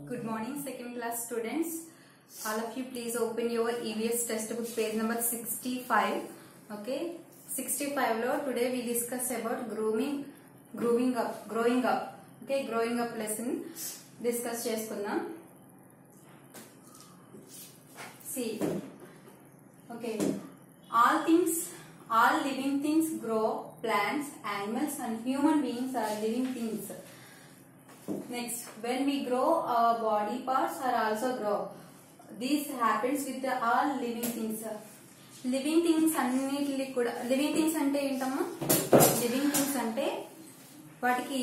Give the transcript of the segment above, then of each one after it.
Good morning, second class students. All of you please open your EVS textbook page number 65. Okay, 65 లో today we discuss about grooming, grooming up, growing up. Okay, growing up lesson discuss చేసుకుందాం. See, okay, all things, all living things grow, plants, animals and human beings are living things. Next, when we grow, our body parts are also grow. This happens with the all living things. Living things అన్నిటికి కూడా living things అంటే ఏంటమ్మా living things అంటే వాటికి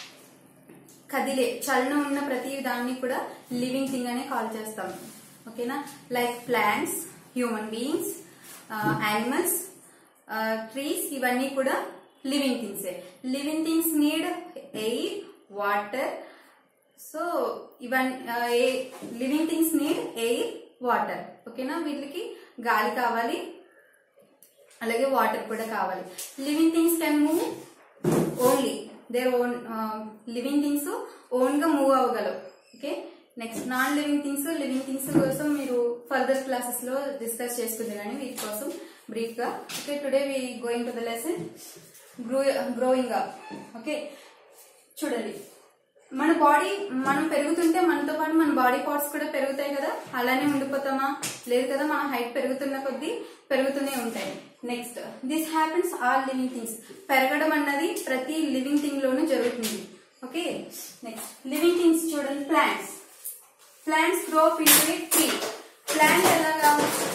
కదిలే చలనం ఉన్న ప్రతి దాన్ని కూడా లివింగ్ థింగ్ అనే కాల్ చేస్తాం ఓకేనా like plants human beings animals trees ఇవన్నీ కూడా లివింగ్ థింగ్సే living things need air water so ఇవన్నీ living things need air water ఓకేనా వీటికి గాలి కావాలి అలాగే వాటర్ కూడా కావాలి living things can move only their own living things own గా మూవ్ అవ్వగలవు okay next non living things living things కోసం మీరు ఫర్దర్ క్లాసెస్ లో డిస్కస్ చేసుకుంది కానీ వీటి కోసం బ్రీఫ్ గా okay today we going to the lesson grow growing up okay చూడండి మన బాడీ మనం పెరుగుతుంటే మనతో పాటు మన బాడీ పార్ట్స్ కూడా పెరుగుతాయి కదా అలానే ఉండిపోతామా లేదు కదా మన హైట్ పెరుగుతున్న కొద్దీ పెరుగుతూనే ఉంటాయి next this happens all living things పెరగడం అన్నది ప్రతి లివింగ్ థింగ్ లోనూ జరుగుతుంది ఓకే నెక్స్ట్ లివింగ్ థింగ్స్ చూడండి plants plants grow into tree plant ఎలాగా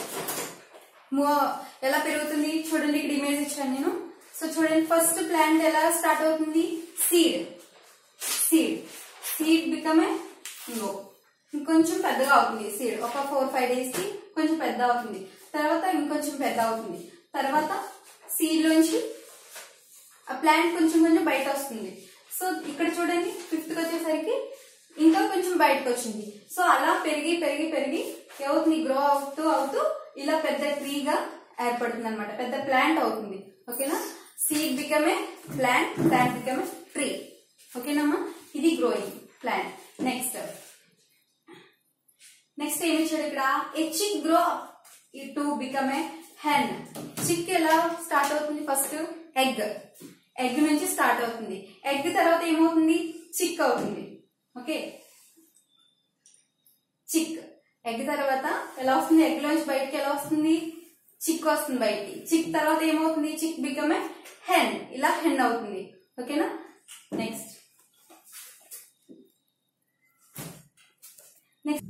మూవ్ ఎలా పెరుగుతుంది చూడండి ఇక్కడ ఇమేజ్ ఇచ్చాను నేను సో చూడండి ఫస్ట్ ప్లాంట్ ఎలా స్టార్ట్ అవుతుంది సీడ్ సీడ్ సీడ్ బికమే ఇంకో ఇంకొంచెం పెద్దగా అవుతుంది సీడ్ ఒక ఫోర్ ఫైవ్ డేస్ కి కొంచెం పెద్ద అవుతుంది తర్వాత ఇంకొంచెం పెద్ద అవుతుంది తర్వాత సీడ్ లోంచి ఆ ప్లాంట్ కొంచెం కొంచెం బయట వస్తుంది సో ఇక్కడ చూడండి ఫిఫ్త్ కి వచ్చేసరికి ఇంకా కొంచెం బయటకు వచ్చింది సో అలా పెరిగి పెరిగి పెరిగి ఏమవుతుంది గ్రో అవుతూ అవుతూ ఇలా పెద్ద ట్రీగా ఏర్పడుతుంది అనమాట పెద్ద ప్లాంట్ అవుతుంది ఓకేనా seed become plant plant become tree ఓకేనమ్మా ఇది గ్రోయింగ్ ప్లాంట్ నెక్స్ట్ నెక్స్ట్ ఏమి ఇచ్చాడు ఇక్కడ a chick grow to become a hen chick ఎలా స్టార్ట్ అవుతుంది ఫస్ట్ ఎగ్ ఎగ్ నుంచి స్టార్ట్ అవుతుంది ఎగ్ తర్వాత ఏమవుతుంది చిక్ అవుతుంది ఓకే చిక్ ఎగ్ తర్వాత ఎలా వస్తుంది ఎగ్ లోంచి బయటకి ఎలా వస్తుంది చిక్ వస్తుంది బయటికి చిక్ తర్వాత ఏమవుతుంది చిక్ బికమ్ ఏ హెన్ ఇలా హెన్ అవుతుంది ఓకేనా next next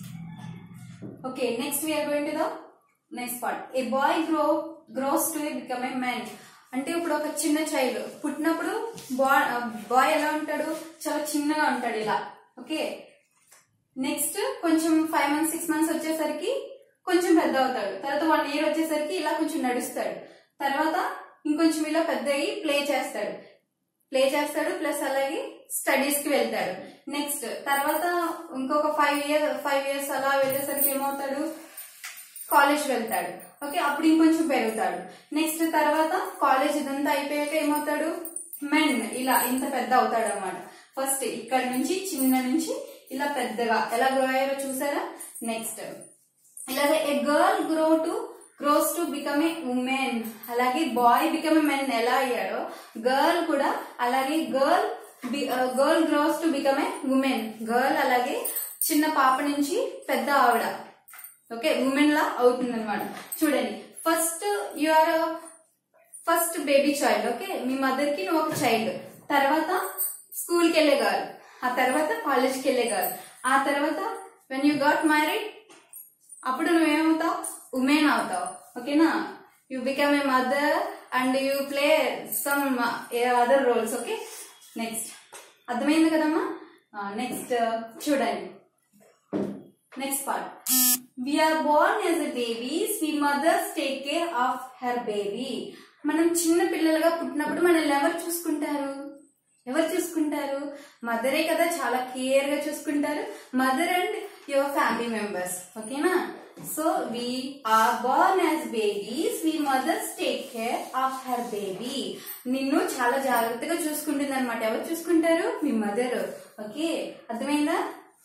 okay next we are going to the next part a boy grow grows to become a man అంటే ఇప్పుడు ఒక చిన్న చైల్డ్ పుట్టినప్పుడు బాయ్ బాయ్ ఎలా ఉంటాడు చాలా చిన్నగా ఉంటాడు ఇలా ఓకే నెక్స్ట్ కొంచెం ఫైవ్ మంత్స్ సిక్స్ మంత్స్ వచ్చేసరికి కొంచెం పెద్ద అవుతాడు తర్వాత వన్ ఇయర్ వచ్చేసరికి ఇలా కొంచెం నడుస్తాడు తర్వాత ఇంకొంచెం ఇలా పెద్ద అయ్యి ప్లే చేస్తాడు ప్లే చేస్తాడు ప్లస్ అలాగే స్టడీస్ కి వెళ్తాడు నెక్స్ట్ తర్వాత ఇంకొక ఫైవ్ ఇయర్ ఫైవ్ ఇయర్స్ అలా వెళ్ళేసరికి ఏమవుతాడు కాలేజ్ వెళ్తాడు ఓకే అప్పుడు ఇంకొంచెం పెరుగుతాడు నెక్స్ట్ తర్వాత కాలేజ్ ఇదంతా అయిపోయాక ఏమవుతాడు మెన్ ఇలా ఇంత పెద్ద అవుతాడు అనమాట ఫస్ట్ ఇక్కడ నుంచి చిన్న నుంచి ఇలా పెద్దగా ఎలా గ్రో అయ్యారో చూసారా నెక్స్ట్ ఇలాగే a girl grow to grows to become a women అలాగే బాయ్ బికమ్ ఏ మెన్ ఎలా అయ్యాడో గర్ల్ కూడా అలాగే girl girl grows to become a women girl అలాగే చిన్న పాప నుంచి పెద్ద ఆవిడ ఓకే ఉమెన్ లా అవుతుంది అనమాట చూడండి first you are first baby child okay మీ మదర్ కి నువ్వు ఒక చైల్డ్ తర్వాత స్కూల్ కి వెళ్ళే గర్ల్ ఆ తర్వాత కాలేజ్ కి వెళ్ళే గర్ల్ ఆ తర్వాత వెన్ యూ గాట్ మ్యారీడ్ అప్పుడు నువ్వేమవుతావు ఉమెన్ అవుతావు ఓకేనా you become a mother and you play some other roles okay next అర్థమైంది కదమ్మా నెక్స్ట్ చూడండి next part we are born as a babies we mothers take care of her baby మనం చిన్న పిల్లలుగా పుట్టినప్పుడు మనల్ని ఎవరు చూసుకుంటారు ఎవరు చూసుకుంటారు మదరే కదా చాలా కేర్ గా చూసుకుంటారు mother and your family members ఓకేనా so we are born as babies we mothers take care of her baby నిన్ను చాలా జాగ్రత్తగా చూసుకుంటుంది అనమాట ఎవరు చూసుకుంటారు మీ మదర్ ఓకే అర్థమైందా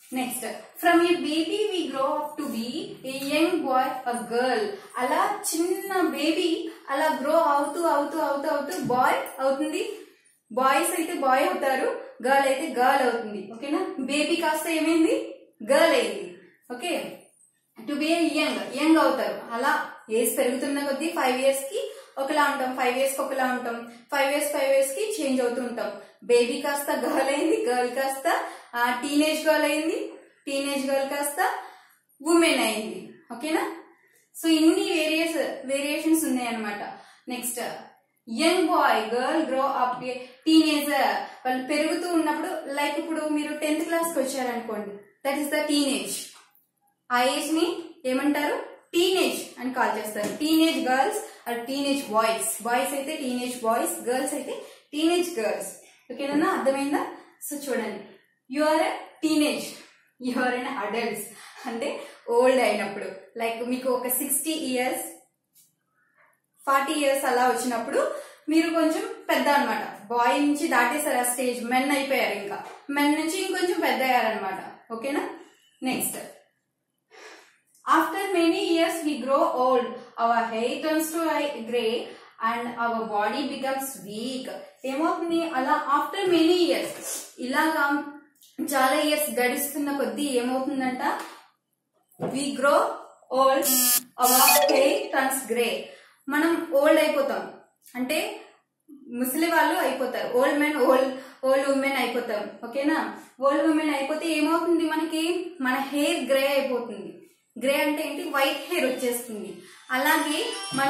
next from a baby we grow up to be a young boy a girl అలా చిన్న బేబీ అలా గ్రో అవుతూ అవుతూ అవుతూ అవుతూ బాయ్ అవుతుంది బాయ్స్ అయితే బాయ్ అవుతారు గర్ల్ అయితే గర్ల్ అవుతుంది ఓకేనా బేబీ కాస్త ఏమైంది గర్ల్ అయింది okay to be young young అవుతారు అలా ఏజ్ పెరుగుతున్న కొద్దీ ఫైవ్ ఇయర్స్ కి ఒకలా ఉంటాం ఫైవ్ ఇయర్స్ కి ఒకలా ఉంటాం ఫైవ్ ఇయర్స్ ఫైవ్ ఇయర్స్ కి చేంజ్ అవుతూ ఉంటాం బేబీ కాస్త గర్ల్ అయింది గర్ల్ కాస్త టీనేజ్ గర్ల్ అయింది టీనేజ్ గర్ల్ కాస్త ఉమెన్ అయింది ఓకేనా సో ఇన్ని వేరియస్ వేరియేషన్స్ ఉన్నాయన్నమాట next young boy girl grow up teenager వాళ్ళు పెరుగుతూ ఉన్నప్పుడు లైక్ ఇప్పుడు మీరు టెన్త్ క్లాస్ కి వచ్చారనుకోండి దట్ ఈస్ ద టీనేజ్ ఆ ఏజ్ ని ఏమంటారు టీనేజ్ అని కాల్ చేస్తారు teenage girls or teenage boys boys అయితే టీనేజ్ బాయ్స్ గర్ల్స్ అయితే టీనేజ్ గర్ల్స్ ఓకేనా అర్థమైందా సో చూడండి you are a teenage you are an adults అంటే ఓల్డ్ అయినప్పుడు లైక్ మీకు ఒక సిక్స్టీ ఇయర్స్ ఫార్టీ ఇయర్స్ అలా వచ్చినప్పుడు మీరు కొంచెం పెద్ద అన్నమాట బాయ్ నుంచి దాటేసారు ఆ స్టేజ్ మెన్ అయిపోయారు ఇంకా మెన్ నుంచి ఇంకొంచెం పెద్ద అయ్యారనమాట ఓకేనా next after many years we grow old our hair turns to grey and our body becomes weak ఏమవుతుంది అలా ఆఫ్టర్ మెనీ ఇయర్స్ ఇలాగా చాలా ఇయర్స్ గడిస్తున్న కొద్దీ ఏమవుతుందంట we grow old our hair turns grey మనం ఓల్డ్ అయిపోతాం అంటే ముసలి వాళ్ళు అయిపోతారు old men old old women అయిపోతాం ఓకేనా ఓల్డ్ ఉమెన్ అయిపోతే ఏమవుతుంది మనకి మన హెయిర్ గ్రే అయిపోతుంది గ్రే అంటే ఏంటి వైట్ హెయిర్ వచ్చేస్తుంది అలాగే మన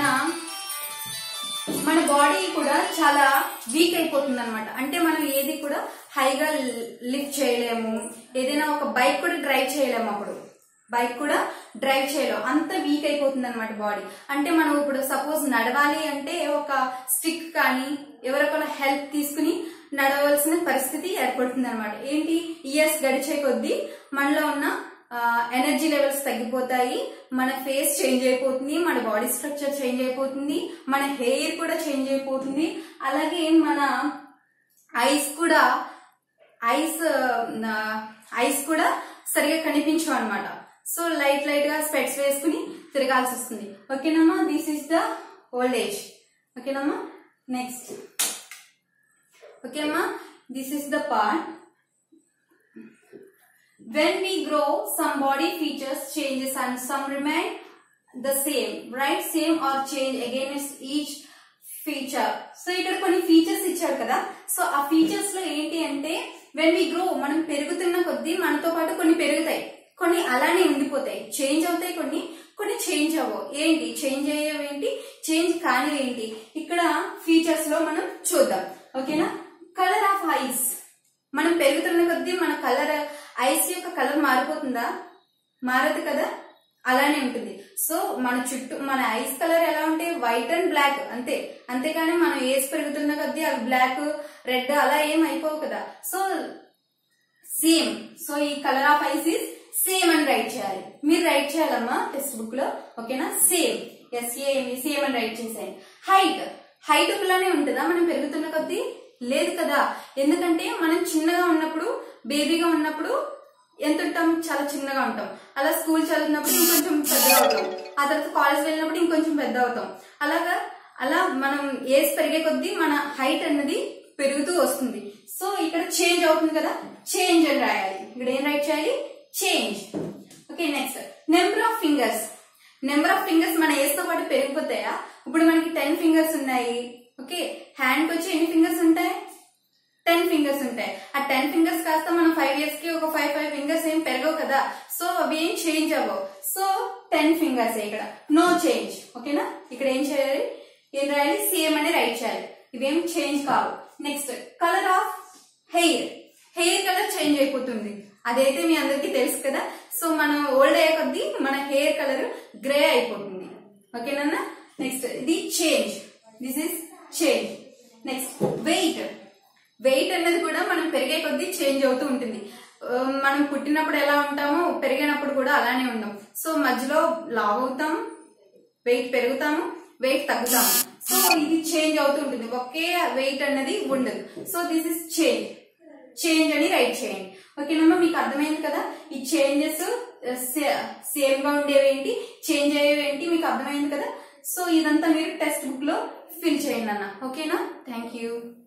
మన బాడీ కూడా చాలా వీక్ అయిపోతుంది అనమాట అంటే మనం ఏది కూడా హైగా లిఫ్ట్ చేయలేము ఏదైనా ఒక బైక్ కూడా డ్రైవ్ చేయలేము అప్పుడు బైక్ కూడా డ్రైవ్ చేయలేము అంత వీక్ అయిపోతుంది అనమాట బాడీ అంటే మనం ఇప్పుడు సపోజ్ నడవాలి అంటే ఒక స్టిక్ కానీ ఎవరికైనా హెల్ప్ తీసుకుని నడవలసిన పరిస్థితి ఏర్పడుతుంది అనమాట ఏంటి ఇయర్స్ గడిచే కొద్దీ మనలో ఉన్న ఎనర్జీ లెవెల్స్ తగ్గిపోతాయి మన ఫేస్ చేంజ్ అయిపోతుంది మన బాడీ స్ట్రక్చర్ చేంజ్ అయిపోతుంది మన హెయిర్ కూడా చేంజ్ అయిపోతుంది అలాగే మన ఐస్ కూడా ఐస్ ఐస్ కూడా సరిగా కనిపించవు అనమాట సో లైట్ లైట్ గా స్పెట్స్ వేసుకుని తిరగాల్సి వస్తుంది ఓకేనమ్మా this is the old age ఓకేనమ్మా నెక్స్ట్ ఓకే అమ్మా this is the part when we grow some body features changes and some remain the same right same or change against each feature so ఇక్కడ కొన్ని features ఇచ్చాడు కదా so ఆ features లో ఏంటి అంటే వెన్ వి గ్రో మనం పెరుగుతున్న కొద్దీ మనతో పాటు కొన్ని పెరుగుతాయి కొన్ని అలానే ఉండిపోతాయి చేంజ్ అవుతాయి కొన్ని కొన్ని చేంజ్ అవ్వవు ఏంటి చేంజ్ అయ్యేవి ఏంటి చేంజ్ కానివి ఏంటి ఇక్కడ ఫీచర్స్ లో మనం చూద్దాం ఓకేనా కలర్ ఆఫ్ ఐస్ మనం పెరుగుతున్న కొద్దీ మన కలర్ ఐస్ యొక్క కలర్ మారిపోతుందా మారదు కదా అలానే ఉంటుంది సో మన చుట్టూ మన ఐస్ కలర్ ఎలా ఉంటే వైట్ అండ్ బ్లాక్ అంతే అంతేకాని మనం ఏజ్ పెరుగుతున్న కొద్దీ అవి బ్లాక్ రెడ్ అలా ఏం అయిపోవు కదా సో సేమ్ సో ఈ colour of eyes is same అని రైట్ చేయాలి మీరు రైట్ చేయాలమ్మా టెక్స్ట్ బుక్ లో ఓకేనా సేమ్ ఎస్ఏఎంఈ సేమ్ అని రైట్ చేసేయండి హైట్ హైట్ ఒకలానే ఉంటుందా మనం పెరుగుతున్న కొద్దీ లేదు కదా ఎందుకంటే మనం చిన్నగా ఉన్నప్పుడు బేబీగా ఉన్నప్పుడు ఎంత ఉంటాం చాలా చిన్నగా ఉంటాం అలా స్కూల్ చదివినప్పుడు ఇంకొంచెం పెద్దగా అవుతాం ఆ తర్వాత కాలేజ్ వెళ్ళినప్పుడు ఇంకొంచెం పెద్ద అవుతాం అలాగా అలా మనం ఏజ్ పెరిగే కొద్దీ మన హైట్ అన్నది పెరుగుతూ వస్తుంది సో ఇక్కడ చేంజ్ అవుతుంది కదా చేంజ్ అని రాయాలి ఇక్కడ ఏం రైట్ చేయాలి change okay next number of fingers number of fingers మన ఏజ్ తో పాటు పెరిగిపోతాయా ఇప్పుడు మనకి టెన్ ఫింగర్స్ ఉన్నాయి ఓకే హ్యాండ్ కి వచ్చి ఎన్ని ఫింగర్స్ ఉంటాయి టెన్ ఫింగర్స్ ఉంటాయి ఆ టెన్ ఫింగర్స్ కాస్త మనం ఫైవ్ ఇయర్స్ కి ఒక ఫైవ్ ఫైవ్ ఫింగర్స్ ఏం పెరగవు కదా సో అవి ఏం చేంజ్ అవ్వవు సో టెన్ ఫింగర్స్ ఇక్కడ నో చేంజ్ ఓకేనా ఇక్కడ ఏం చేయాలి ఏం రాయాలి సేమ్ అని రైట్ చేయాలి ఇవేం చేంజ్ కావు next colour of hair hair colour change అయిపోతుంది అదైతే మీ అందరికీ తెలుసు కదా సో మనం ఓల్డ్ అయ్యే కొద్దీ మన హెయిర్ కలర్ గ్రే అయిపోతుంది ఓకేనా నెక్స్ట్ ఇది change this is change next weight weight అనేది కూడా మనం పెరిగే కొద్దీ చేంజ్ అవుతూ ఉంటుంది ఆ, మనం పుట్టినప్పుడు ఎలా ఉంటామో పెరిగినప్పుడు కూడా అలానే ఉంటాం సో మధ్యలో లావ్ అవుతాం వెయిట్ పెరుగుతాము వెయిట్ తగ్గుతాము సో ఇది చేంజ్ అవుతూ ఉంటుంది ఒకే వెయిట్ అన్నది ఉండదు so this is change change అని రైట్ చేయండి ఓకేనమ్మా మీకు అర్థమైంది కదా చేంజెస్ సేమ్ గా ఉండేవి ఏంటి చేంజ్ అయ్యేవి ఏంటి మీకు అర్థమైంది కదా సో ఇదంతా మీరు టెక్స్ట్ బుక్ లో ఫిల్ చేయండి అన్న ఓకేనా థ్యాంక్ యూ